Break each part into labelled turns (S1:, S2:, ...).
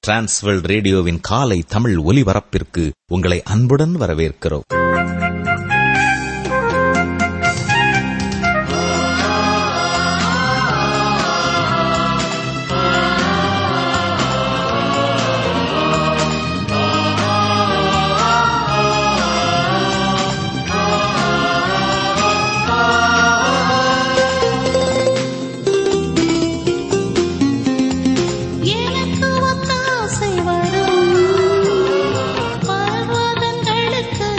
S1: Transworld ரேடியோவின் காலை தமிழ் ஒலிபரப்பிற்கு உங்களை அன்புடன் வரவேற்கிறோம்
S2: எனக்கு ஒத்தாசை வரும் பர்வதங்களுக்கு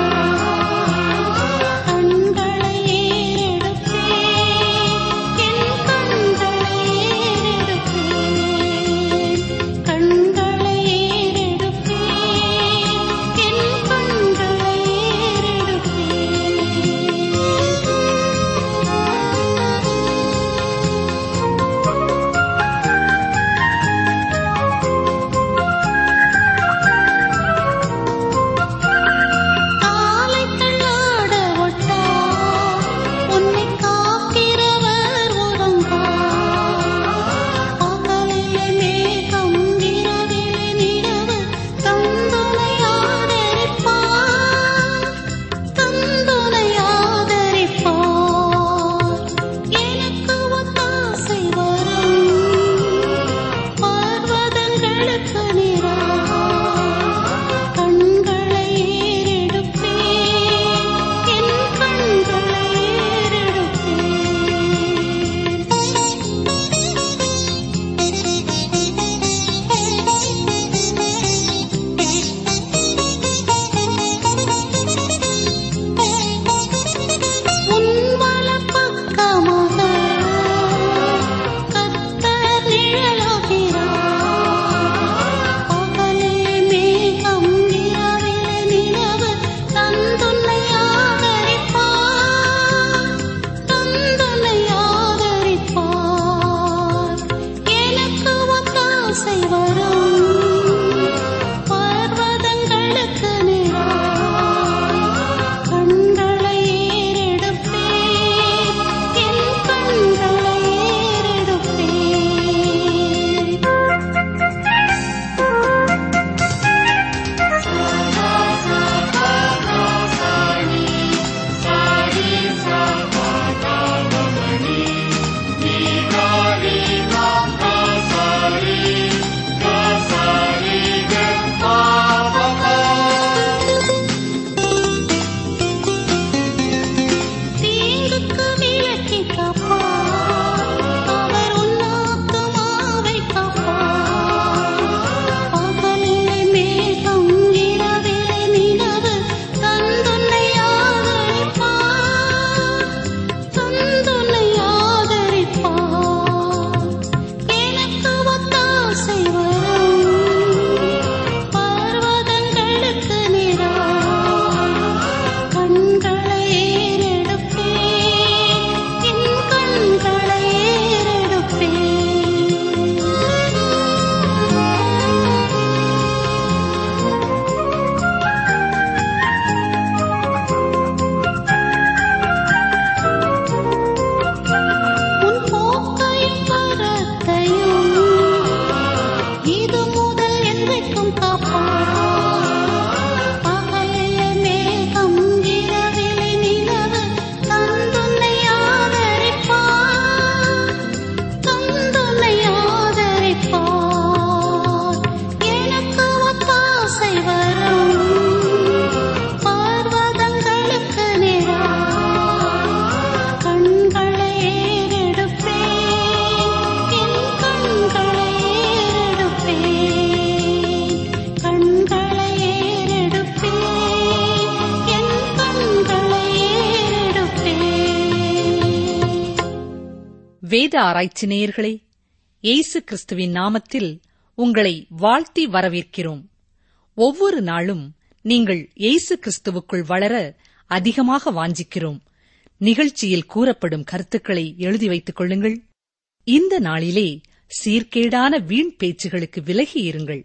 S2: கண்களை ஏறெடுப்பேன் என் கண்களை ஏறெடுப்பேன் கண்களை ஏறெடுப்பேன் என் கண்களை ஏறெடுப்பேன் காலை தள்ளாட ஒட்டா உன்னை காக்கிறவர் உறங்கா பகலிலே மேகம் இரவிலே நிலவு தந்துனை ஆதரிப்பார் தந்துனை ஆதரிப்பார் எனக்கு ஒத்தாசை வரும் பர்வதங்களுக்கு நிறா கண்களை ஏறெடுப்பேன் என் கண்களை ஏறெடுப்பேன் உன் வலப்பக்கமாக கர்த்தர் நிழலாகிறார் பகலிலே மேகம் இரவிலே நிலவு தந்துன்னை ஆதரிப்பார் தந்துன்னை ஆதரிப்பார் எனக்கு ஒத்தாசை வரும் பர்வதங்களுக்கு நிறா கண்களை ஏறெடுப்பேன் என் கண்களை ஏறெடுப்பேன் தீங்குக்கு விலக்கி காப்பார் அவர் உன் ஆத்துமாவை காப்பார் பகலிலே மேகம் இரவிலே நிலவு தந்துன்னை ஆதரிப்பார் தந்துன்னை ஆதரிப்பார் எனக்கு ஒத்தாசை வரும் பர்வதங்களுக்கு நிறா கண்களை ஏறெடுப்பேன் என் கண்களை ஏறெடுப்பேன் உன் போக்கையும் வரத்தையும் இது முதல் என்றைக்கும் காப்பார் பகலிலே மேகம் இரவிலே நிலவு தந்துன்னை ஆதரிப்பார் தந்துன்னை ஆதரிப்பார் எனக்கு ஒத்தாசை வரும் பர்வதங்களுக்கு நிறா கண்களை ஏறெடுப்பேன் என் கண்களை ஏறெடுப்பேன் கண்களை ஏறெடுப்பேன் என் கண்களை ஏறெடுப்பேன்
S3: வேத ஆராய்ச்சி நேயர்களே இயேசு கிறிஸ்துவின் நாமத்தில் உங்களை வாழ்த்தி வரவேற்கிறோம் ஒவ்வொரு நாளும் நீங்கள் இயேசு கிறிஸ்துவுக்குள் வளர அதிகமாக வாஞ்சிக்கிறோம் நிகழ்ச்சியில் கூறப்படும் கருத்துக்களை எழுதி வைத்துக் கொள்ளுங்கள் இந்த நாளிலே சீர்கேடான வீண் பேச்சுகளுக்கு விலகி இருங்கள்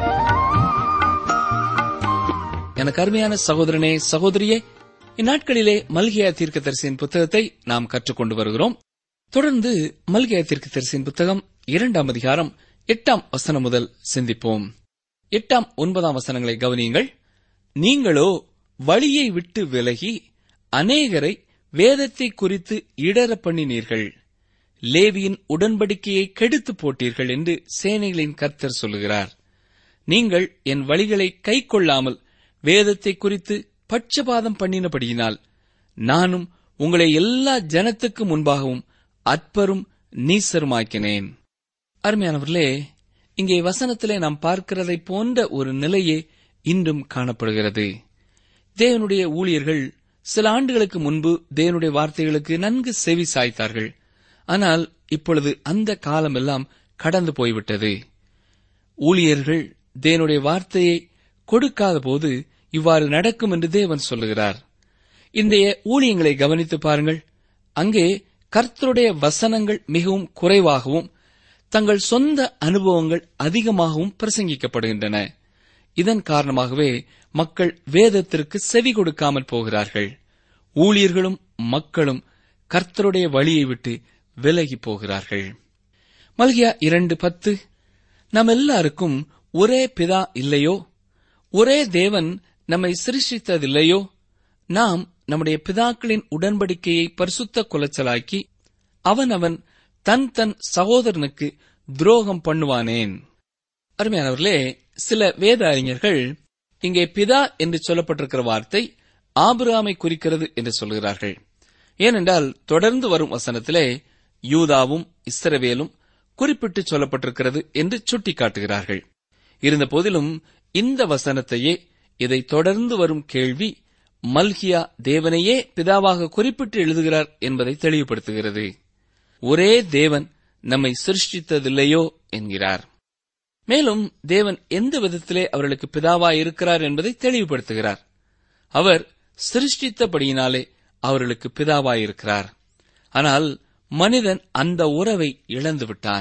S4: எனக்கு அருமையான சகோதரனே சகோதரியே இந்நாட்களிலே மல்கியா தீர்க்கதரிசியின் புத்தகத்தை நாம் கற்றுக்கொண்டு வருகிறோம் தொடர்ந்து மல்கியா தீர்க்கதரிசியின் புத்தகம் இரண்டாம் அதிகாரம் எட்டாம் வசனம் முதல் சிந்திப்போம் எட்டாம் ஒன்பதாம் வசனங்களை கவனியுங்கள் நீங்களோ வழியை விட்டு விலகி அநேகரை வேதத்தை குறித்து இடர பண்ணினீர்கள் லேவியின் உடன்படிக்கையை கெடுத்து போட்டீர்கள் என்று சேனைகளின் கர்த்தர் சொல்லுகிறார் நீங்கள் என் வழிகளை கைக்கொள்ளாமல் வேதத்தை குறித்து பட்சபாதம் பண்ணினபடியினால் நானும் உங்களை எல்லா ஜனத்துக்கு முன்பாகவும் அற்பரும் நீசருமாக்கினேன் அருமையானவர்களே இங்கே வசனத்திலே நாம் பார்க்கிறதைப் போன்ற ஒரு நிலையே இன்றும் காணப்படுகிறது தேவனுடைய ஊழியர்கள் சில ஆண்டுகளுக்கு முன்பு தேவனுடைய வார்த்தைகளுக்கு நன்கு செவி சாய்த்தார்கள் ஆனால் இப்பொழுது அந்த காலமெல்லாம் கடந்து போய்விட்டது ஊழியர்கள் தேவனுடைய வார்த்தையை கொடுக்காத போது இவ்வாறு நடக்கும் என்று தேவன் சொல்லுகிறார் இன்றைய ஊழியங்களை கவனித்து பாருங்கள் அங்கே கர்த்தருடைய வசனங்கள் மிகவும் குறைவாகவும் தங்கள் சொந்த அனுபவங்கள் அதிகமாகவும் பிரசங்கிக்கப்படுகின்றன இதன் காரணமாகவே மக்கள் வேதத்திற்கு செவி கொடுக்காமல் போகிறார்கள் ஊழியர்களும் மக்களும் கர்த்தருடைய வழியை விட்டு விலகி போகிறார்கள் மல்கியா இரண்டு பத்து நம் எல்லாருக்கும் ஒரே பிதா இல்லையோ ஒரே தேவன் நம்மை சிருஷ்டித்ததில்லையோ நாம் நம்முடைய பிதாக்களின் உடன்படிக்கையை பரிசுத்த குலைச்சலாக்கி அவன் அவன் தன் தன் சகோதரனுக்கு துரோகம் பண்ணுவானேன் அருமையானவர்களே சில வேத அறிஞர்கள் இங்கே பிதா என்று சொல்லப்பட்டிருக்கிற வார்த்தை ஆபிரகாமை குறிக்கிறது என்று சொல்கிறார்கள் ஏனென்றால் தொடர்ந்து வரும் வசனத்திலே யூதாவும் இஸ்ரவேலும் குறிப்பிட்டு சொல்லப்பட்டிருக்கிறது என்று சுட்டிக்காட்டுகிறார்கள் இருந்த போதிலும் இந்த வசனத்தையே இதை தொடர்ந்து வரும் கேள்வி மல்கியா தேவனையே பிதாவாக குறிப்பிட்டு எழுதுகிறார் என்பதை தெளிவுபடுத்துகிறது ஒரே தேவன் நம்மை சிருஷ்டித்ததில்லையோ என்கிறார் மேலும் தேவன் எந்த விதத்திலே அவர்களுக்கு பிதாவாய் இருக்கிறார் என்பதை தெளிவுபடுத்துகிறார் அவர் சிருஷ்டித்தபடியினாலே அவர்களுக்கு பிதாவாயிருக்கிறார் ஆனால் மனிதன் அந்த உறவை இழந்து விட்டான்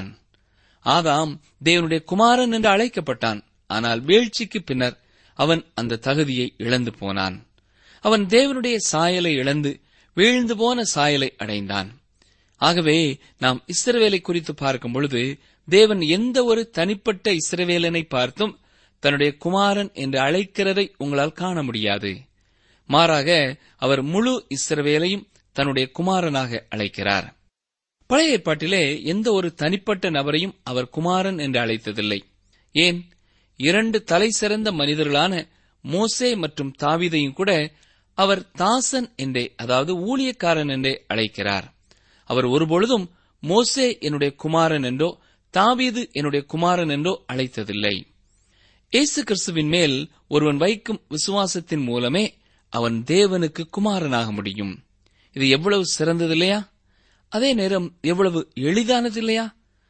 S4: ஆதாம் தேவனுடைய குமாரன் என்று அழைக்கப்பட்டான் ஆனால் வீழ்ச்சிக்கு பின்னர் அவன் அந்த தகுதியை இழந்து போனான் அவன் தேவனுடைய சாயலை இழந்து வீழ்ந்து போன சாயலை அடைந்தான் ஆகவே நாம் இஸ்ரவேலை குறித்து பார்க்கும் பொழுது தேவன் எந்த ஒரு தனிப்பட்ட இஸ்ரவேலனை பார்த்தும் தன்னுடைய குமாரன் என்று அழைக்கிறதை உங்களால் காண முடியாது மாறாக அவர் முழு இஸ்ரவேலையும் தன்னுடைய குமாரனாக அழைக்கிறார் பழைய ஏற்பாட்டிலே எந்த ஒரு தனிப்பட்ட நபரையும் அவர் குமாரன் என்று அழைத்ததில்லை ஏன் இரண்டு தலை சிறந்த மனிதர்களான மோசே மற்றும் தாவீதையும் கூட அவர் தாசன் என்றே அதாவது ஊழியக்காரன் என்றே அழைக்கிறார் அவர் ஒருபொழுதும் மோசே என்னுடைய குமாரன் என்றோ தாவீது என்னுடைய குமாரன் என்றோ அழைத்ததில்லை இயேசு கிறிஸ்துவின் மேல் ஒருவன் வைக்கும் விசுவாசத்தின் மூலமே அவன் தேவனுக்கு குமாரனாக முடியும் இது எவ்வளவு சிறந்தது இல்லையா அதே நேரம் எவ்வளவு எளிதானது இல்லையா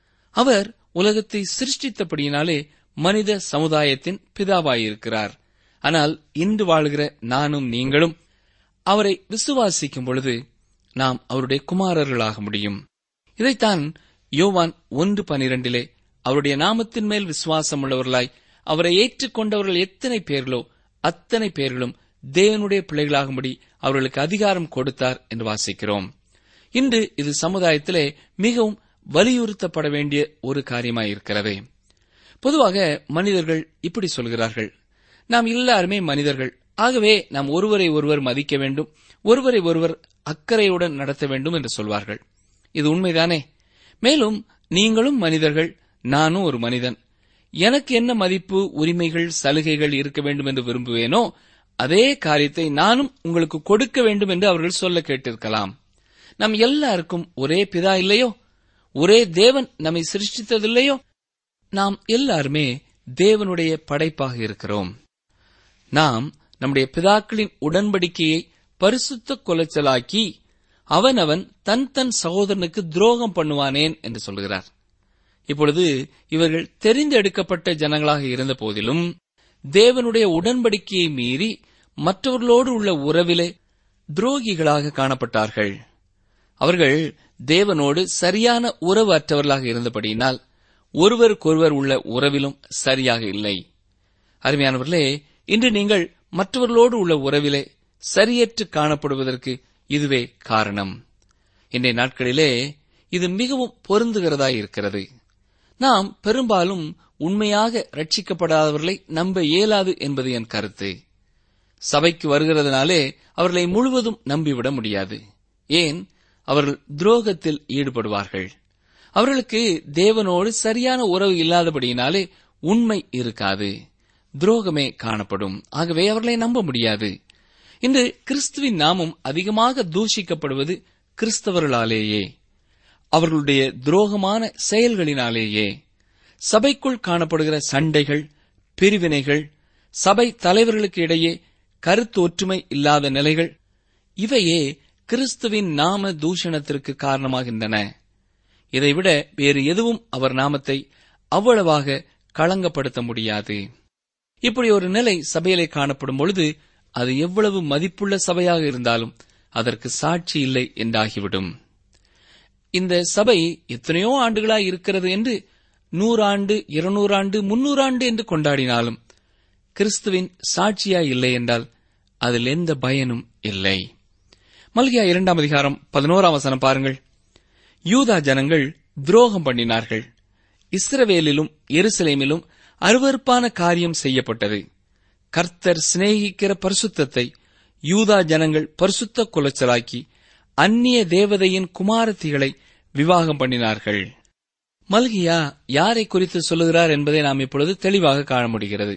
S4: அவர் உலகத்தை சிருஷ்டித்தபடியினாலே மனித சமுதாயத்தின் பிதாவாயிருக்கிறார் ஆனால் இன்று வாழ்கிற நானும் நீங்களும் அவரை விசுவாசிக்கும் பொழுது நாம் அவருடைய குமாரர்களாக முடியும் இதைத்தான் யோவான் ஒன்று பனிரெண்டிலே அவருடைய நாமத்தின் மேல் விசுவாசம் உள்ளவர்களாய் அவரை ஏற்றுக்கொண்டவர்கள் எத்தனை பேர்களோ அத்தனை பேர்களும் தேவனுடைய பிள்ளைகளாகும்படி அவர்களுக்கு அதிகாரம் கொடுத்தார் என்று வாசிக்கிறோம் இன்று இது சமுதாயத்திலே மிகவும் வலியுறுத்தப்பட வேண்டிய ஒரு காரியமாயிருக்கிறது பொதுவாக மனிதர்கள் இப்படி சொல்கிறார்கள் நாம் எல்லாருமே மனிதர்கள் ஆகவே நாம் ஒருவரை ஒருவர் மதிக்க வேண்டும் ஒருவரை ஒருவர் அக்கறையுடன் நடத்த வேண்டும் என்று சொல்வார்கள் இது உண்மைதானே மேலும் நீங்களும் மனிதர்கள் நானும் ஒரு மனிதன் எனக்கு என்ன மதிப்பு உரிமைகள் சலுகைகள் இருக்க வேண்டும் என்று விரும்புவேனோ அதே காரியத்தை நானும் உங்களுக்கு கொடுக்க வேண்டும் என்று அவர்கள் சொல்ல கேட்டிருக்கலாம் நம் எல்லாருக்கும் ஒரே பிதா இல்லையோ ஒரே தேவன் நம்மை சிருஷ்டித்ததில்லையோ நாம் எல்லாருமே தேவனுடைய படைப்பாக இருக்கிறோம் நாம் நம்முடைய பிதாக்களின் உடன்படிக்கையை பரிசுத்த கொலைச்சலாக்கி அவனவன் தன் தன் சகோதரனுக்கு துரோகம் பண்ணுவானேன் என்று சொல்கிறார் இப்பொழுது இவர்கள் தெரிந்தெடுக்கப்பட்ட ஜனங்களாக இருந்த போதிலும் தேவனுடைய உடன்படிக்கையை மீறி மற்றவர்களோடு உள்ள உறவிலே துரோகிகளாக காணப்பட்டார்கள் அவர்கள் தேவனோடு சரியான உறவு அற்றவர்களாக இருந்தபடியினால் ஒருவருக்கொருவர் உள்ள உறவிலும் சரியாக இல்லை அருமையானவர்களே இன்று நீங்கள் மற்றவர்களோடு உள்ள உறவிலே சரியற்று காணப்படுவதற்கு இதுவே காரணம் இன்றைய நாட்களிலே இது மிகவும் பொருந்துகிறதாய் இருக்கிறது நாம் பெரும்பாலும் உண்மையாக ரட்சிக்கப்படாதவர்களை நம்ப இயலாது என்பது என் கருத்து சபைக்கு வருகிறதுனாலே அவர்களை முழுவதும் நம்பிவிட முடியாது ஏன் அவர்கள் துரோகத்தில் ஈடுபடுவார்கள் அவர்களுக்கு தேவனோடு சரியான உறவு இல்லாதபடியினாலே உண்மை இருக்காது துரோகமே காணப்படும் ஆகவே அவர்களை நம்ப முடியாது இன்று கிறிஸ்துவின் நாமம் அதிகமாக தூஷிக்கப்படுவது கிறிஸ்தவர்களாலேயே அவர்களுடைய துரோகமான செயல்களினாலேயே சபைக்குள் காணப்படுகிற சண்டைகள் பிரிவினைகள் சபை தலைவர்களுக்கு இடையே கருத்து ஒற்றுமை இல்லாத நிலைகள் இவையே கிறிஸ்துவின் நாம தூஷணத்திற்கு காரணமாகின்றன இதைவிட வேறு எதுவும் அவர் நாமத்தை அவ்வளவாக களங்கப்படுத்த முடியாது இப்படி ஒரு நிலை சபையிலே காணப்படும் பொழுது அது எவ்வளவு மதிப்புள்ள சபையாக இருந்தாலும் அதற்கு சாட்சி இல்லை என்றாகிவிடும் இந்த சபை எத்தனையோ ஆண்டுகளாய் இருக்கிறது என்று நூறாண்டு இருநூறாண்டு முன்னூறாண்டு என்று கொண்டாடினாலும் கிறிஸ்துவின் சாட்சியாய் இல்லை என்றால் அதில் எந்த பயனும் இல்லை மல்கியா இரண்டாம் அதிகாரம் பதினோராம் வசனம் பாருங்கள் யூதா ஜனங்கள் துரோகம் பண்ணினார்கள் இஸ்ரவேலிலும் எருசலேமிலும் அருவருப்பான காரியம் செய்யப்பட்டது கர்த்தர் சிநேகிக்கிற பரிசுத்தத்தை யூதா ஜனங்கள் பரிசுத்த குலைச்சலாக்கி அந்நிய தேவதையின் குமாரத்திகளை விவாகம் பண்ணினார்கள் மல்கியா யாரை குறித்து சொல்லுகிறார் என்பதை நாம் இப்பொழுது தெளிவாக காண முடிகிறது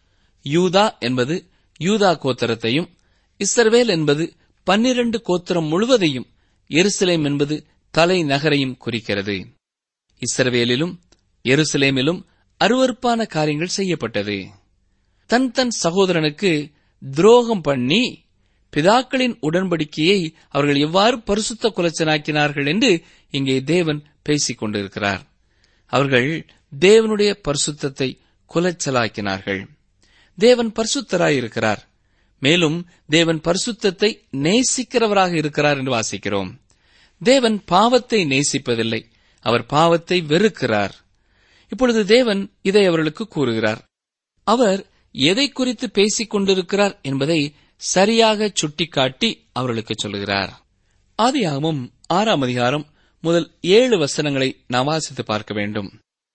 S4: யூதா என்பது யூதா கோத்திரத்தையும் இஸ்ரவேல் என்பது பன்னிரண்டு கோத்திரம் முழுவதையும் எருசலேம் என்பது தலைநகரையும் குறிக்கிறது இஸ்ரவேலிலும் எருசலேமிலும் அருவருப்பான காரியங்கள் செய்யப்பட்டது தன் தன் சகோதரனுக்கு துரோகம் பண்ணி பிதாக்களின் உடன்படிக்கையை அவர்கள் எவ்வாறு பரிசுத்த குலச்சனாக்கினார்கள் என்று இங்கே தேவன் பேசிக் கொண்டிருக்கிறார் அவர்கள் தேவனுடைய பரிசுத்தத்தை குலைச்சலாக்கினார்கள் தேவன் பரிசுத்தராயிருக்கிறார் மேலும் தேவன் பரிசுத்தத்தை நேசிக்கிறவராக இருக்கிறார் என்று வாசிக்கிறோம் தேவன் பாவத்தை நேசிப்பதில்லை அவர் பாவத்தை வெறுக்கிறார் இப்பொழுது தேவன் இதை அவர்களுக்கு கூறுகிறார் அவர் எதை குறித்து பேசிக் கொண்டிருக்கிறார் என்பதை சரியாக சுட்டிக்காட்டி அவர்களுக்கு சொல்லுகிறார் ஆதியாகமும் ஆறாம் அதிகாரம் முதல் ஏழு வசனங்களை நாம் வாசித்து பார்க்க வேண்டும்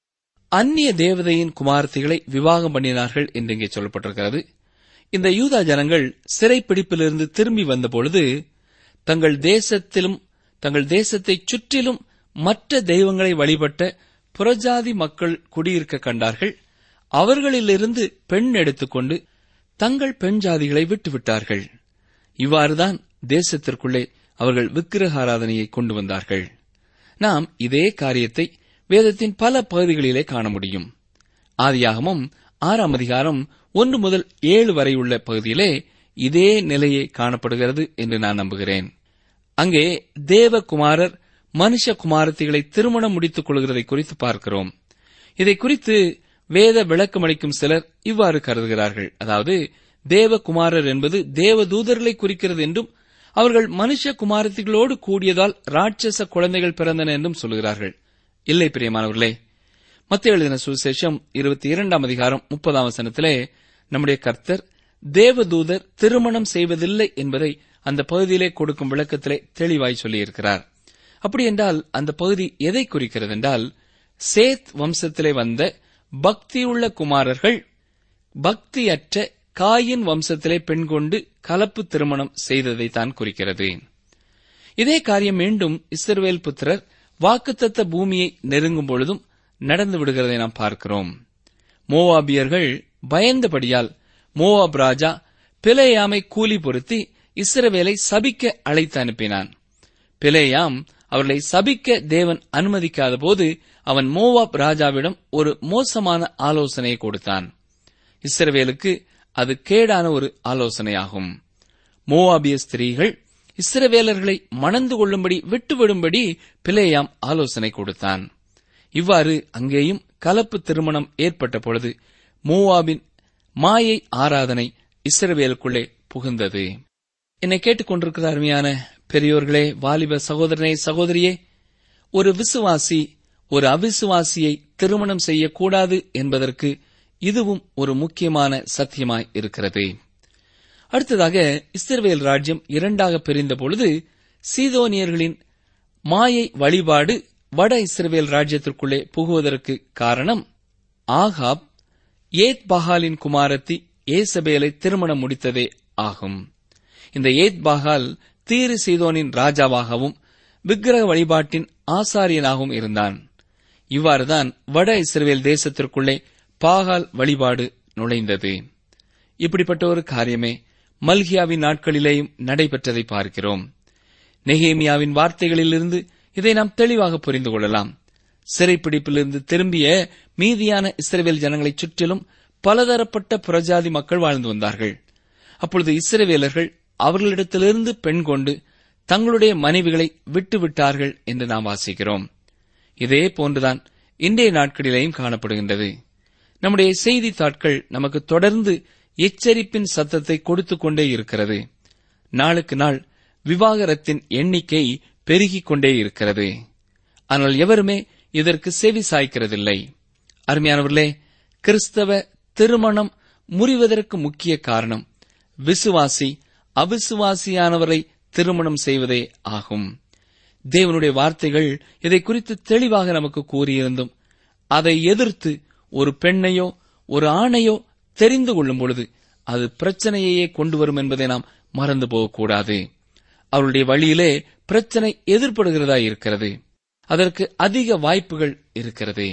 S4: அந்நிய தேவதையின் குமார்த்திகளை விவாகம் பண்ணினார்கள் என்று இங்கே சொல்லப்பட்டிருக்கிறது இந்த யூதா ஜனங்கள் சிறைப்பிடிப்பிலிருந்து திரும்பி வந்தபொழுது தங்கள் தேசத்திலும் தங்கள் தேசத்தை சுற்றிலும் மற்ற தெய்வங்களை வழிபட்ட புறஜாதி மக்கள் குடியிருக்க கண்டார்கள் அவர்களிலிருந்து பெண் எடுத்துக்கொண்டு தங்கள் பெண் ஜாதிகளை விட்டுவிட்டார்கள் இவ்வாறுதான் தேசத்திற்குள்ளே அவர்கள் விக்கிரகாராதனையை கொண்டு வந்தார்கள் நாம் இதே காரியத்தை வேதத்தின் பல பகுதிகளிலே காண முடியும் ஆதியாகமும் ஆறாம் அதிகாரம் ஒன்று முதல் ஏழு வரை உள்ள பகுதியிலே இதே நிலையே காணப்படுகிறது என்று நான் நம்புகிறேன் அங்கே தேவகுமாரர் மனுஷ குமாரத்திகளை திருமணம் முடித்துக் கொள்கிறதை குறித்து பார்க்கிறோம் இதை குறித்து வேத விளக்கமளிக்கும் சிலர் இவ்வாறு கருதுகிறார்கள் அதாவது தேவகுமாரர் என்பது தேவதூதர்களை குறிக்கிறது என்றும் அவர்கள் மனுஷ குமாரத்திகளோடு கூடியதால் ராட்சச குழந்தைகள் பிறந்தன என்றும் சொல்கிறார்கள் இல்லை பிரியமானவர்களே மத்திய எழுதின சுவிசேஷம் இருபத்தி இரண்டாம் அதிகாரம் முப்பதாம் வசனத்திலே நம்முடைய கர்த்தர் தேவதூதர் திருமணம் செய்வதில்லை என்பதை அந்த பகுதியிலே கொடுக்கும் விளக்கத்திலே தெளிவாய் சொல்லியிருக்கிறார் அப்படி என்றால் அந்த பகுதி எதை குறிக்கிறது என்றால் சேத் வம்சத்திலே வந்த பக்தியுள்ள குமாரர்கள் பக்தியற்ற காயின் வம்சத்திலே பெண் கொண்டு கலப்பு திருமணம் செய்ததை தான் குறிக்கிறது இதே காரியம் மீண்டும் இஸ்ரவேல் புத்திரர் வாக்குத்தத்த பூமியை நெருங்கும் பொழுதும் நடந்து விடுகிறதை நாம் பார்க்கிறோம் மோவாபியர்கள் பயந்தபடியால் மோவாப் ராஜா பிலேயாமை கூலி பொருத்தி இஸ்ரவேலை சபிக்க அழைத்து அனுப்பினான் பிலேயாம் அவர்களை சபிக்க தேவன் அனுமதிக்காத போது அவன் மோவாப் ராஜாவிடம் ஒரு மோசமான ஆலோசனையை கொடுத்தான் இஸ்ரவேலுக்கு அது கேடான ஒரு ஆலோசனையாகும் மோவாபிய ஸ்திரீகள் இஸ்ரவேலர்களை மணந்து கொள்ளும்படி விட்டுவிடும்படி பிலேயாம் ஆலோசனை கொடுத்தான் இவ்வாறு அங்கேயும் கலப்பு திருமணம் ஏற்பட்ட பொழுது மோவாபின் மாயை ஆராதனை இஸ்ரவேலுக்குள்ளே புகுந்தது என்னை கேட்டுக்கொண்டிருக்கிற அருமையான பெரியோர்களே வாலிப சகோதரனே சகோதரியே ஒரு விசுவாசி ஒரு அவிசுவாசியை திருமணம் செய்யக்கூடாது என்பதற்கு இதுவும் ஒரு முக்கியமான சத்தியமாய் இருக்கிறது அடுத்ததாக இஸ்ரவேல் ராஜ்யம் இரண்டாக பிரிந்த பொழுது சீதோனியர்களின் மாயை வழிபாடு வட இஸ்ரவேல் ராஜ்யத்திற்குள்ளே புகுவதற்கு காரணம் ஆகாப் ஏத் பஹாலின் குமாரத்தி ஏசபேலை திருமணம் முடித்ததே ஆகும் இந்த ஏத் பஹால் தீரு சீதோனின் ராஜாவாகவும் விக்கிரக வழிபாட்டின் ஆசாரியனாகவும் இருந்தான் இவ்வாறுதான் வட இஸ்ரவேல் தேசத்திற்குள்ளே பாகால் வழிபாடு நுழைந்தது இப்படிப்பட்ட ஒரு காரியமே மல்கியாவின் நாட்களிலேயும் நடைபெற்றதை பார்க்கிறோம் நெகேமியாவின் வார்த்தைகளிலிருந்து இதை நாம் தெளிவாக புரிந்து கொள்ளலாம் சிறைப்பிடிப்பிலிருந்து திரும்பிய மீதியான இஸ்ரவேல் ஜனங்களைச் சுற்றிலும் பலதரப்பட்ட புறஜாதி மக்கள் வாழ்ந்து வந்தார்கள் அப்பொழுது இஸ்ரவேலர்கள் அவர்களிடத்திலிருந்து பெண் கொண்டு தங்களுடைய மனைவிகளை விட்டுவிட்டார்கள் என்று நாம் வாசிக்கிறோம் இதே போன்றுதான் இன்றைய நாட்களிலேயும் காணப்படுகின்றது நம்முடைய செய்தித்தாட்கள் நமக்கு தொடர்ந்து எச்சரிப்பின் சத்தத்தை கொடுத்துக் கொண்டே இருக்கிறது நாளுக்கு நாள் விவாகரத்தின் எண்ணிக்கை பெருகிக் கொண்டே இருக்கிறது ஆனால் எவருமே இதற்கு செவி சாய்க்கிறதில்லை அருமையானவர்களே கிறிஸ்தவ திருமணம் முறிவதற்கு முக்கிய காரணம் விசுவாசி அவிசுவாசியானவரை திருமணம் செய்வதே ஆகும் தேவனுடைய வார்த்தைகள் இதை குறித்து தெளிவாக நமக்கு கூறியிருந்தும் அதை எதிர்த்து ஒரு பெண்ணையோ ஒரு ஆணையோ தெரிந்து கொள்ளும் பொழுது அது பிரச்சனையையே கொண்டு வரும் என்பதை நாம் மறந்து போகக்கூடாது அவருடைய வழியிலே பிரச்சனை எதிர்ப்படுகிறதா இருக்கிறது அதற்கு அதிக வாய்ப்புகள் இருக்கிறது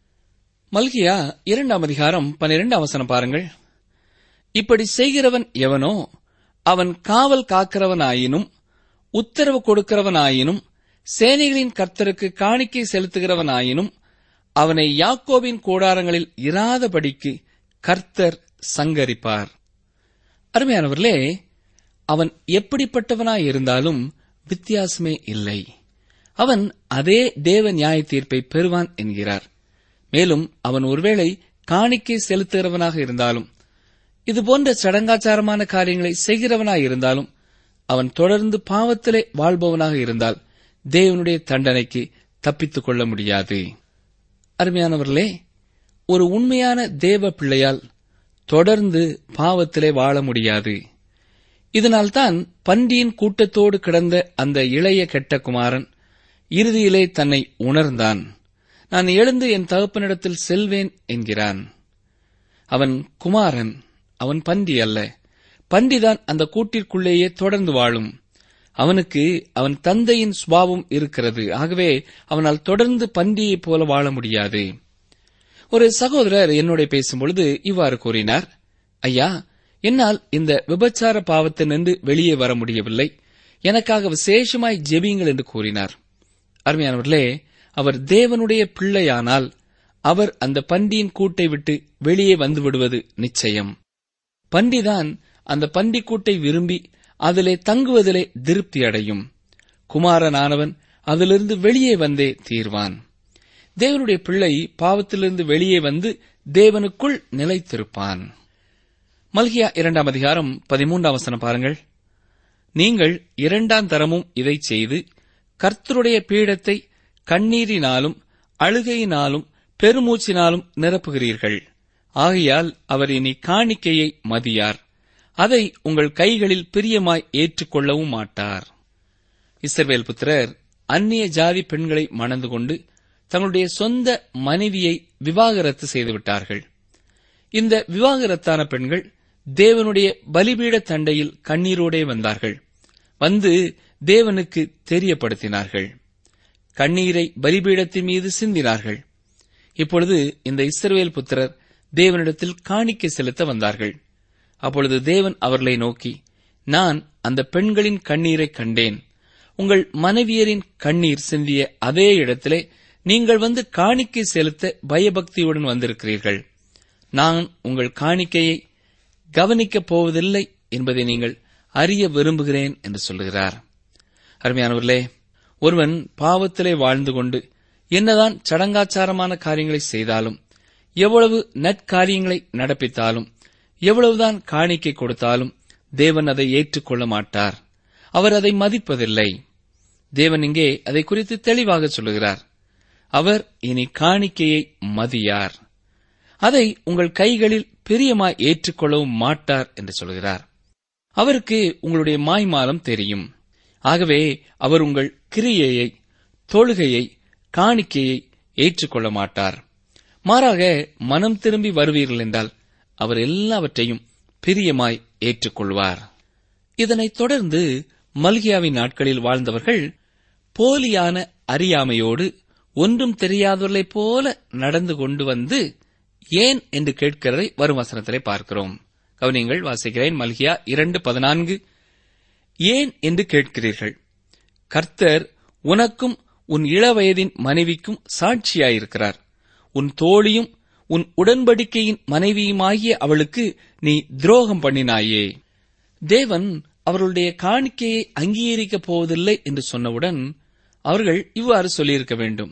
S4: மல்கியா இரண்டாம் அதிகாரம் பன்னிரெண்டாம் வசனம் பாருங்கள் இப்படி செய்கிறவன் எவனோ அவன் காவல் காக்கிறவனாயினும் உத்தரவு கொடுக்கிறவனாயினும் சேனைகளின் கர்த்தருக்கு காணிக்கை செலுத்துகிறவனாயினும் அவனை யாக்கோபின் கூடாரங்களில் இராதபடிக்கு கர்த்தர் சங்கரிப்பார் அருமையானவர்களே அவன் எப்படிப்பட்டவனாய் இருந்தாலும் வித்தியாசமே இல்லை அவன் அதே தேவ நியாய தீர்ப்பை பெறுவான் என்கிறார் மேலும் அவன் ஒருவேளை காணிக்கை செலுத்துகிறவனாக இருந்தாலும் இதுபோன்ற சடங்காச்சாரமான காரியங்களை செய்கிறவனாய் இருந்தாலும் அவன் தொடர்ந்து பாவத்திலே வாழ்பவனாக இருந்தால் தேவனுடைய தண்டனைக்கு தப்பித்துக் கொள்ள முடியாது அருமையானவர்களே ஒரு உண்மையான தேவ பிள்ளையால் தொடர்ந்து பாவத்திலே வாழ முடியாது இதனால்தான் பன்றியின் கூட்டத்தோடு கிடந்த அந்த இளைய கெட்ட குமாரன் இறுதியிலே தன்னை உணர்ந்தான் நான் எழுந்து என் தகப்பனிடத்தில் செல்வேன் என்கிறான் அவன் குமாரன் அவன் பன்றி அல்ல பன்றிதான் அந்த கூட்டிற்குள்ளேயே தொடர்ந்து வாழும் அவனுக்கு அவன் தந்தையின் சுபாவம் இருக்கிறது ஆகவே அவனால் தொடர்ந்து பன்றியைப் போல வாழ முடியாது ஒரு சகோதரர் என்னோட பேசும்பொழுது இவ்வாறு கூறினார் ஐயா என்னால் இந்த விபச்சார பாவத்தில் நின்று வெளியே வர முடியவில்லை எனக்காக விசேஷமாய் ஜெபியுங்கள் என்று கூறினார் அருமையானவர்களே அவர் தேவனுடைய பிள்ளையானால் அவர் அந்த பன்றியின் கூட்டை விட்டு வெளியே வந்து விடுவது நிச்சயம் பன்றிதான் அந்த பன்றிக்கூட்டை விரும்பி அதிலே தங்குவதிலே திருப்தி அடையும் குமாரனானவன் அதிலிருந்து வெளியே வந்தே தீர்வான் தேவனுடைய பிள்ளை பாவத்திலிருந்து வெளியே வந்து தேவனுக்குள் நிலைத்திருப்பான் மல்கியா இரண்டாம் அதிகாரம் பதிமூன்றாம் வசனம் பாருங்கள் நீங்கள் இரண்டாம் தரமும் இதைச் செய்து கர்த்தருடைய பீடத்தை கண்ணீரினாலும் அழுகையினாலும் பெருமூச்சினாலும் நிரப்புகிறீர்கள் ஆகையால் அவர் இனி காணிக்கையை மதியார் அதை உங்கள் கைகளில் பிரியமாய் ஏற்றுக்கொள்ளவும் மாட்டார் இஸ்ரவேல் புத்திரர் அந்நிய ஜாதி பெண்களை மணந்து கொண்டு தங்களுடைய சொந்த மனைவியை விவாகரத்து செய்துவிட்டார்கள் இந்த விவாகரத்தான பெண்கள் தேவனுடைய பலிபீட தண்டையில் கண்ணீரோடே வந்தார்கள் வந்து தேவனுக்கு தெரியப்படுத்தினார்கள் கண்ணீரை பலிபீடத்தின் மீது சிந்தினார்கள் இப்பொழுது இந்த இஸ்ரவேல் புத்திரர் தேவனிடத்தில் காணிக்கை செலுத்த வந்தார்கள் அப்பொழுது தேவன் அவர்களை நோக்கி நான் அந்த பெண்களின் கண்ணீரை கண்டேன் உங்கள் மனைவியரின் கண்ணீர் சிந்திய அதே இடத்திலே நீங்கள் வந்து காணிக்கை செலுத்த பயபக்தியுடன் வந்திருக்கிறீர்கள் நான் உங்கள் காணிக்கையை கவனிக்கப் போவதில்லை என்பதை நீங்கள் அறிய விரும்புகிறேன் என்று சொல்லுகிறார் அருமையானவர்களே ஒருவன் பாவத்திலே வாழ்ந்து கொண்டு என்னதான் சடங்காச்சாரமான காரியங்களை செய்தாலும் எவ்வளவு நற்காரியங்களை நடப்பித்தாலும் எவ்வளவுதான் காணிக்கை கொடுத்தாலும் தேவன் அதை ஏற்றுக்கொள்ள மாட்டார் அவர் அதை மதிப்பதில்லை தேவன் இங்கே அதை குறித்து தெளிவாக சொல்லுகிறார் அவர் இனி காணிக்கையை மதியார் அதை உங்கள் கைகளில் பிரியமாய் ஏற்றுக்கொள்ளவும் மாட்டார் என்று சொல்கிறார் அவருக்கு உங்களுடைய மாய்மாலம் தெரியும் ஆகவே அவர் உங்கள் கிரியையை தொழுகையை காணிக்கையை ஏற்றுக்கொள்ள மாட்டார் மாறாக மனம் திரும்பி வருவீர்கள் என்றால் அவர் எல்லாவற்றையும் பிரியமாய் ஏற்றுக்கொள்வார் இதனைத் தொடர்ந்து மல்கியாவின் நாட்களில் வாழ்ந்தவர்கள் போலியான அறியாமையோடு ஒன்றும் தெரியாதவர்களைப் போல நடந்து கொண்டு வந்து ஏன் என்று கேட்கிறதை வரும் வசனத்திலே பார்க்கிறோம் கவனியங்கள் வாசிக்கிறேன் மல்கியா இரண்டு பதினான்கு ஏன் என்று கேட்கிறீர்கள் கர்த்தர் உனக்கும் உன் இளவயதின் மனைவிக்கும் சாட்சியாயிருக்கிறார் உன் தோழியும் உன் உடன்படிக்கையின் மனைவியுமாகிய அவளுக்கு நீ துரோகம் பண்ணினாயே தேவன் அவர்களுடைய காணிக்கையை அங்கீகரிக்கப் போவதில்லை என்று சொன்னவுடன் அவர்கள் இவ்வாறு சொல்லியிருக்க வேண்டும்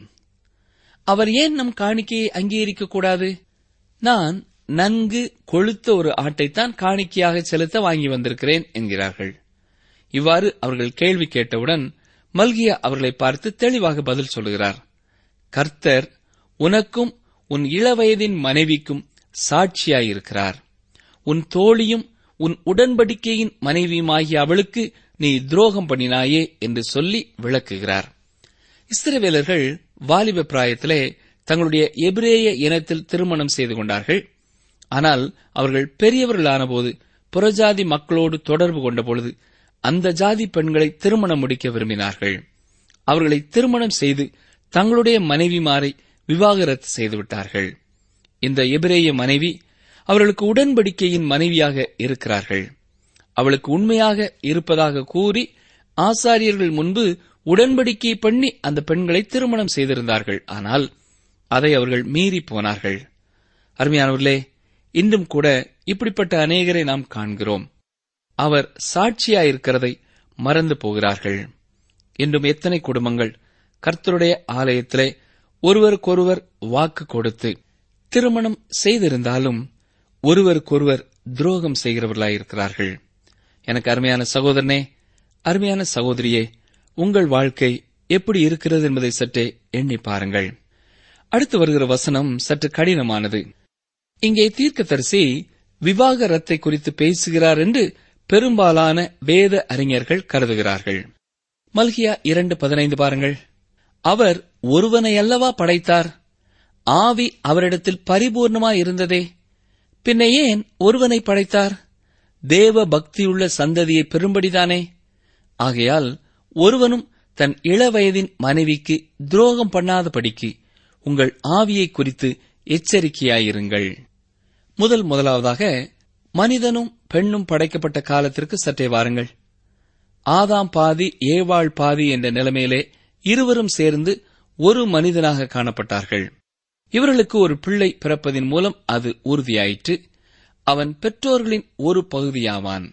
S4: அவர் ஏன் நம் காணிக்கையை அங்கீகரிக்க கூடாது நான் நன்கு கொழுத்த ஒரு ஆட்டைத்தான் காணிக்கையாக செலுத்த வாங்கி வந்திருக்கிறேன் என்கிறார்கள் இவ்வாறு அவர்கள் கேள்வி கேட்டவுடன் மல்கியா அவர்களை பார்த்து தெளிவாக பதில் சொல்லுகிறார் கர்த்தர் உனக்கும் உன் இளவயதின் மனைவிக்கும் சாட்சியாயிருக்கிறார் உன் தோழியும் உன் உடன்படிக்கையின் மனைவியுமாகிய அவளுக்கு நீ துரோகம் பண்ணினாயே என்று சொல்லி விளக்குகிறார் இஸ்ரவேலர்கள் வாலிப பிராயத்திலே தங்களுடைய எபிரேய இனத்தில் திருமணம் செய்து கொண்டார்கள் ஆனால் அவர்கள் பெரியவர்களானபோது புறஜாதி மக்களோடு தொடர்பு கொண்ட பொழுது அந்த ஜாதி பெண்களை திருமணம் முடிக்க விரும்பினார்கள் அவர்களை திருமணம் செய்து தங்களுடைய மனைவிமாரை விவாகரத்து செய்துவிட்டார்கள் இந்த எபிரேய மனைவி அவர்களுக்கு உடன்படிக்கையின் மனைவியாக இருக்கிறார்கள் அவளுக்கு உண்மையாக இருப்பதாக கூறி ஆசாரியர்கள் முன்பு உடன்படிக்கை பண்ணி அந்த பெண்களை திருமணம் செய்திருந்தார்கள் ஆனால் அதை அவர்கள் மீறி போனார்கள் அருமையானவர்களே இன்றும் கூட இப்படிப்பட்ட அநேகரை நாம் காண்கிறோம் அவர் சாட்சியாயிருக்கிறதை மறந்து போகிறார்கள் இன்றும் எத்தனை குடும்பங்கள் கர்த்தருடைய ஆலயத்திலே ஒருவருக்கொருவர் வாக்கு கொடுத்து திருமணம் செய்திருந்தாலும் ஒருவருக்கொருவர் துரோகம் செய்கிறவர்களாயிருக்கிறார்கள் எனக்கு அருமையான சகோதரனே அருமையான சகோதரியே உங்கள் வாழ்க்கை எப்படி இருக்கிறது என்பதை சற்றே எண்ணி பாருங்கள் அடுத்து வருகிற வசனம் சற்று கடினமானது இங்கே தீர்க்கதரிசி விவாகரத்தை குறித்து பேசுகிறார் என்று பெரும்பாலான வேத அறிஞர்கள் கருதுகிறார்கள் மல்கியா இரண்டு பதினைந்து பாருங்கள் அவர் ஒருவனை அல்லவா படைத்தார் ஆவி அவரிடத்தில் பரிபூர்ணமாய் இருந்ததே பின்ன ஏன் ஒருவனை படைத்தார் தேவ பக்தியுள்ள சந்ததியை பெரும்படிதானே ஆகையால் ஒருவனும் தன் இளவயதின் மனைவிக்கு துரோகம் பண்ணாதபடிக்கு உங்கள் ஆவியை குறித்து எச்சரிக்கையாயிருங்கள் முதல் முதலாவதாக மனிதனும் பெண்ணும் படைக்கப்பட்ட காலத்திற்கு சற்றே வாருங்கள் ஆதாம் பாதி ஏவாள் பாதி என்ற நிலைமையிலே இருவரும் சேர்ந்து ஒரு மனிதனாக காணப்பட்டார்கள் இவர்களுக்கு ஒரு பிள்ளை பிறப்பதின் மூலம் அது உறுதியாயிற்று அவன் பெற்றோர்களின் ஒரு பகுதியாவான்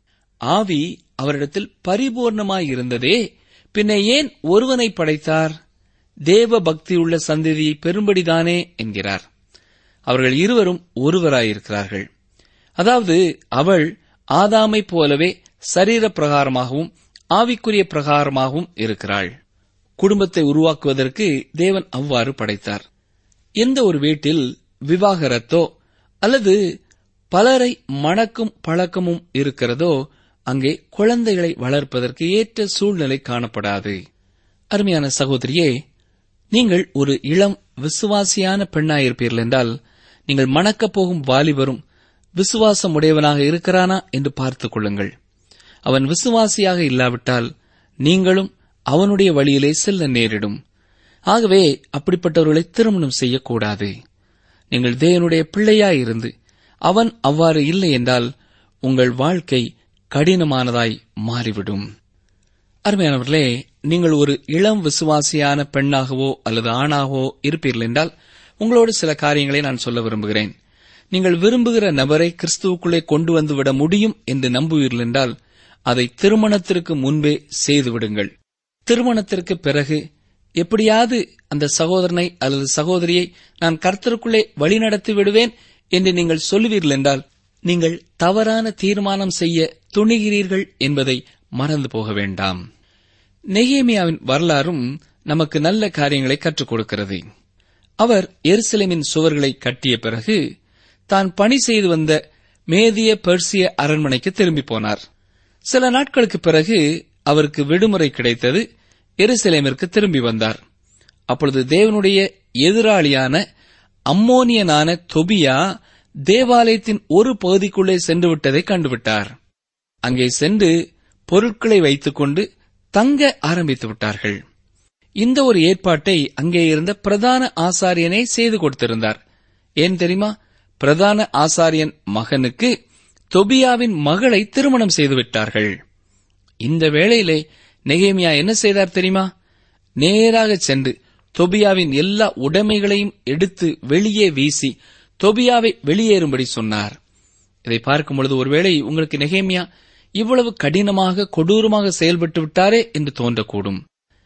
S4: ஆவி அவரிடத்தில் பரிபூர்ணமாயிருந்ததே பின்ன ஏன் ஒருவனை படைத்தார் தேவ பக்தியுள்ள சந்ததியை பெரும்படிதானே என்கிறார் அவர்கள் இருவரும் ஒருவராயிருக்கிறார்கள் அதாவது அவள் ஆதாமைப் போலவே சரீர பிரகாரமாகவும் ஆவிக்குரிய பிரகாரமாகவும் இருக்கிறாள் குடும்பத்தை உருவாக்குவதற்கு தேவன் அவ்வாறு படைத்தார் எந்த ஒரு வீட்டில் விவாகரத்தோ அல்லது பலரை மணக்கும் பழக்கமும் இருக்கிறதோ அங்கே குழந்தைகளை வளர்ப்பதற்கு ஏற்ற சூழ்நிலை காணப்படாது அருமையான சகோதரியே நீங்கள் ஒரு இளம் விசுவாசியான பெண்ணாயிருப்பீர்கள் என்றால் நீங்கள் மணக்கப் போகும் வாலிபரும் விசுவாசம் உடையவனாக இருக்கிறானா என்று பார்த்துக் கொள்ளுங்கள் அவன் விசுவாசியாக இல்லாவிட்டால் நீங்களும் அவனுடைய வழியிலே செல்ல நேரிடும் ஆகவே அப்படிப்பட்டவர்களை திருமணம் செய்யக்கூடாது நீங்கள் தேவனுடைய பிள்ளையாயிருந்து அவன் அவ்வாறு இல்லை என்றால் உங்கள் வாழ்க்கை கடினமானதாய் மாறிவிடும் அருமையானவர்களே நீங்கள் ஒரு இளம் விசுவாசியான பெண்ணாகவோ அல்லது ஆணாகவோ இருப்பீர்கள் என்றால் உங்களோடு சில காரியங்களை நான் சொல்ல விரும்புகிறேன் நீங்கள் விரும்புகிற நபரை கிறிஸ்துவுக்குள்ளே கொண்டு வந்து விட முடியும் என்று நம்புவீர்கள் என்றால் அதை திருமணத்திற்கு முன்பே செய்துவிடுங்கள் திருமணத்திற்கு பிறகு எப்படியாவது அந்த சகோதரனை அல்லது சகோதரியை நான் கர்த்தருக்குள்ளே வழிநடத்தி விடுவேன் என்று நீங்கள் சொல்லுவீர்கள் என்றால் நீங்கள் தவறான தீர்மானம் செய்ய துணிகிறீர்கள் என்பதை மறந்து போக வேண்டாம் நெகேமியாவின் வரலாறும் நமக்கு நல்ல காரியங்களை கற்றுக் கொடுக்கிறது அவர் எருசலேமின் சுவர்களை கட்டிய பிறகு தான் பணி செய்து வந்த மேதிய பெர்சிய அரண்மனைக்கு திரும்பி போனார் சில நாட்களுக்கு பிறகு அவருக்கு விடுமுறை கிடைத்தது எருசலேமிற்கு திரும்பி வந்தார் அப்பொழுது தேவனுடைய எதிராளியான அம்மோனியனான தொபியா தேவாலயத்தின் ஒரு பகுதிக்குள்ளே சென்று விட்டதை கண்டுவிட்டார் அங்கே சென்று பொருட்களை வைத்துக்கொண்டு தங்க ஆரம்பித்து விட்டார்கள் இந்த ஒரு ஏற்பாட்டை அங்கே இருந்த பிரதான ஆசாரியனே செய்து கொடுத்திருந்தார் ஏன் தெரியுமா பிரதான ஆசாரியன் மகனுக்கு தொபியாவின் மகளை திருமணம் செய்து விட்டார்கள் இந்த வேளையிலே நெகேமியா என்ன செய்தார் தெரியுமா நேராக சென்று தொபியாவின் எல்லா உடைமைகளையும் எடுத்து வெளியே வீசி தொபியாவை வெளியேறும்படி சொன்னார் இதை பார்க்கும் பொழுது ஒருவேளை உங்களுக்கு நெகேமியா இவ்வளவு கடினமாக கொடூரமாக செயல்பட்டு விட்டாரே என்று தோன்றக்கூடும்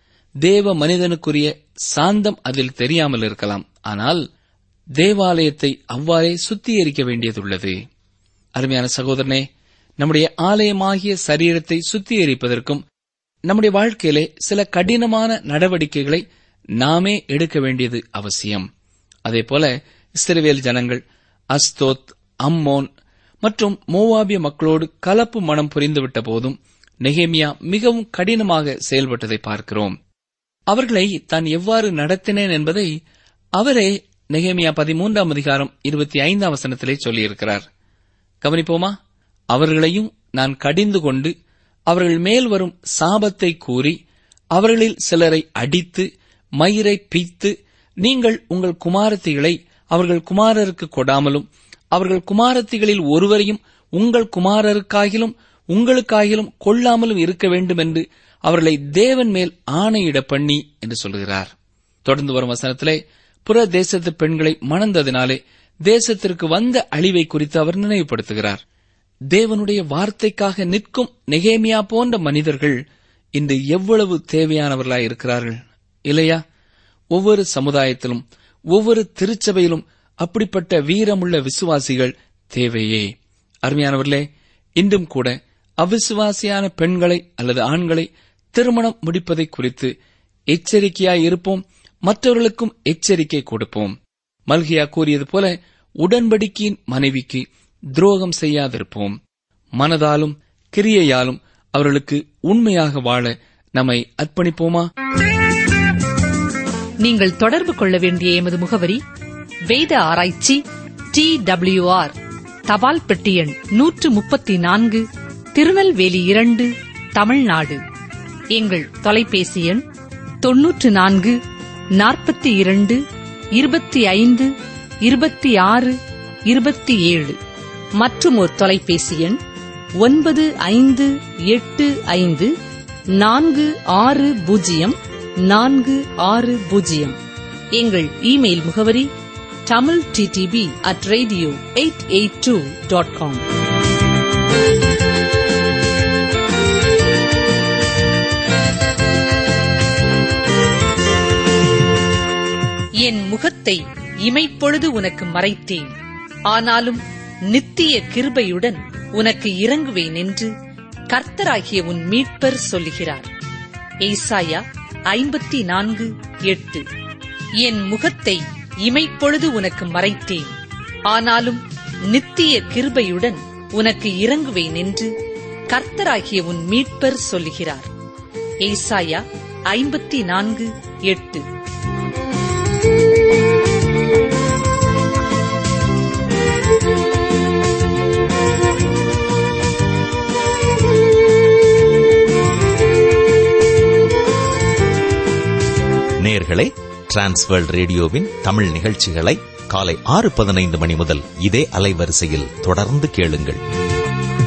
S4: தேவ மனிதனுக்குரிய சாந்தம் அதில் தெரியாமல் இருக்கலாம் ஆனால் தேவாலயத்தை அவ்வாறே சுத்திகரிக்க வேண்டியதுள்ளது அருமையான சகோதரனே நம்முடைய ஆலயமாகிய சரீரத்தை சுத்திகரிப்பதற்கும் நம்முடைய வாழ்க்கையிலே சில கடினமான நடவடிக்கைகளை நாமே எடுக்க வேண்டியது அவசியம் அதேபோல இஸ்ரவேல் ஜனங்கள் அஸ்தோத் அம்மோன் மற்றும் மோவாபிய மக்களோடு கலப்பு மனம் புரிந்துவிட்ட போதும் நெகேமியா மிகவும் கடினமாக செயல்பட்டதை பார்க்கிறோம் அவர்களை தான் எவ்வாறு நடத்தினேன் என்பதை அவரே நெகேமியா பதிமூன்றாம் அதிகாரம் இருபத்தி ஐந்தாம் வசனத்திலே சொல்லியிருக்கிறார் கவனிப்போமா அவர்களையும் நான் கடிந்து கொண்டு அவர்கள் மேல் வரும் சாபத்தை கூறி அவர்களில் சிலரை அடித்து மயிரை பிய்த்து நீங்கள் உங்கள் குமாரத்திகளை அவர்கள் குமாரருக்கு கொடாமலும் அவர்கள் குமாரத்திகளில் ஒருவரையும் உங்கள் குமாரருக்காகிலும் உங்களுக்காகிலும் கொள்ளாமலும் இருக்க வேண்டும் என்று அவர்களை தேவன் மேல் ஆணையிட பண்ணி என்று சொல்கிறார் தொடர்ந்து வரும் வசனத்திலே புற தேசத்து பெண்களை மணந்ததினாலே தேசத்திற்கு வந்த அழிவை குறித்து அவர் நினைவுபடுத்துகிறார் தேவனுடைய வார்த்தைக்காக நிற்கும் நெகேமியா போன்ற மனிதர்கள் இன்று எவ்வளவு தேவையானவர்களாய் இருக்கிறார்கள் இல்லையா ஒவ்வொரு சமுதாயத்திலும் ஒவ்வொரு திருச்சபையிலும் அப்படிப்பட்ட வீரமுள்ள விசுவாசிகள் தேவையே அருமையானவர்களே இன்றும் கூட அவிசுவாசியான பெண்களை அல்லது ஆண்களை திருமணம் முடிப்பதை குறித்து எச்சரிக்கையாய் இருப்போம் மற்றவர்களுக்கும் எச்சரிக்கை கொடுப்போம் மல்கியா கூறியது போல உடன்படிக்கையின் மனைவிக்கு துரோகம் செய்யாதிருப்போம் மனதாலும் கிரியையாலும் அவர்களுக்கு உண்மையாக வாழ நம்மை அர்ப்பணிப்போமா
S3: நீங்கள் தொடர்பு கொள்ள வேண்டிய எமது முகவரி வேத ஆராய்ச்சி டி ஆர் தபால் பெட்டி எண் நூற்று முப்பத்தி நான்கு திருநெல்வேலி இரண்டு தமிழ்நாடு எங்கள் தொலைபேசி எண் தொன்னூற்று நான்கு நாற்பத்தி இரண்டு இருபத்தி ஐந்து இருபத்தி ஆறு இருபத்தி ஏழு மற்றும் ஒரு தொலைபேசி எண் ஒன்பது ஐந்து எட்டு ஐந்து நான்கு ஆறு பூஜ்ஜியம் நான்கு ஆறு பூஜ்ஜியம் எங்கள் இமெயில் முகவரி Tamil DTP at radio eight eight two dot com என் முகத்தை இமைப்பொழுது உனக்கு மறைத்தேன் ஆனாலும் நித்திய கிருபையுடன் உனக்கு இறங்குவேன் என்று கர்த்தராகிய உன் மீட்பர் சொல்லுகிறார் ஏசாயா ஐம்பத்தி நான்கு எட்டு என் முகத்தை இமைப்பொழுது உனக்கு மறைத்தேன் ஆனாலும் நித்திய கிருபையுடன் உனக்கு இறங்குவேன் என்று கர்த்தராகிய உன் மீட்பர் சொல்லுகிறார் ஏசாயா ஐம்பத்தி நான்கு எட்டு
S1: நேர்களே டிரான்ஸ்வேர்ல்ட் ரேடியோவின் தமிழ் நிகழ்ச்சிகளை காலை ஆறு பதினைந்து மணி முதல் இதே அலைவரிசையில் தொடர்ந்து கேளுங்கள்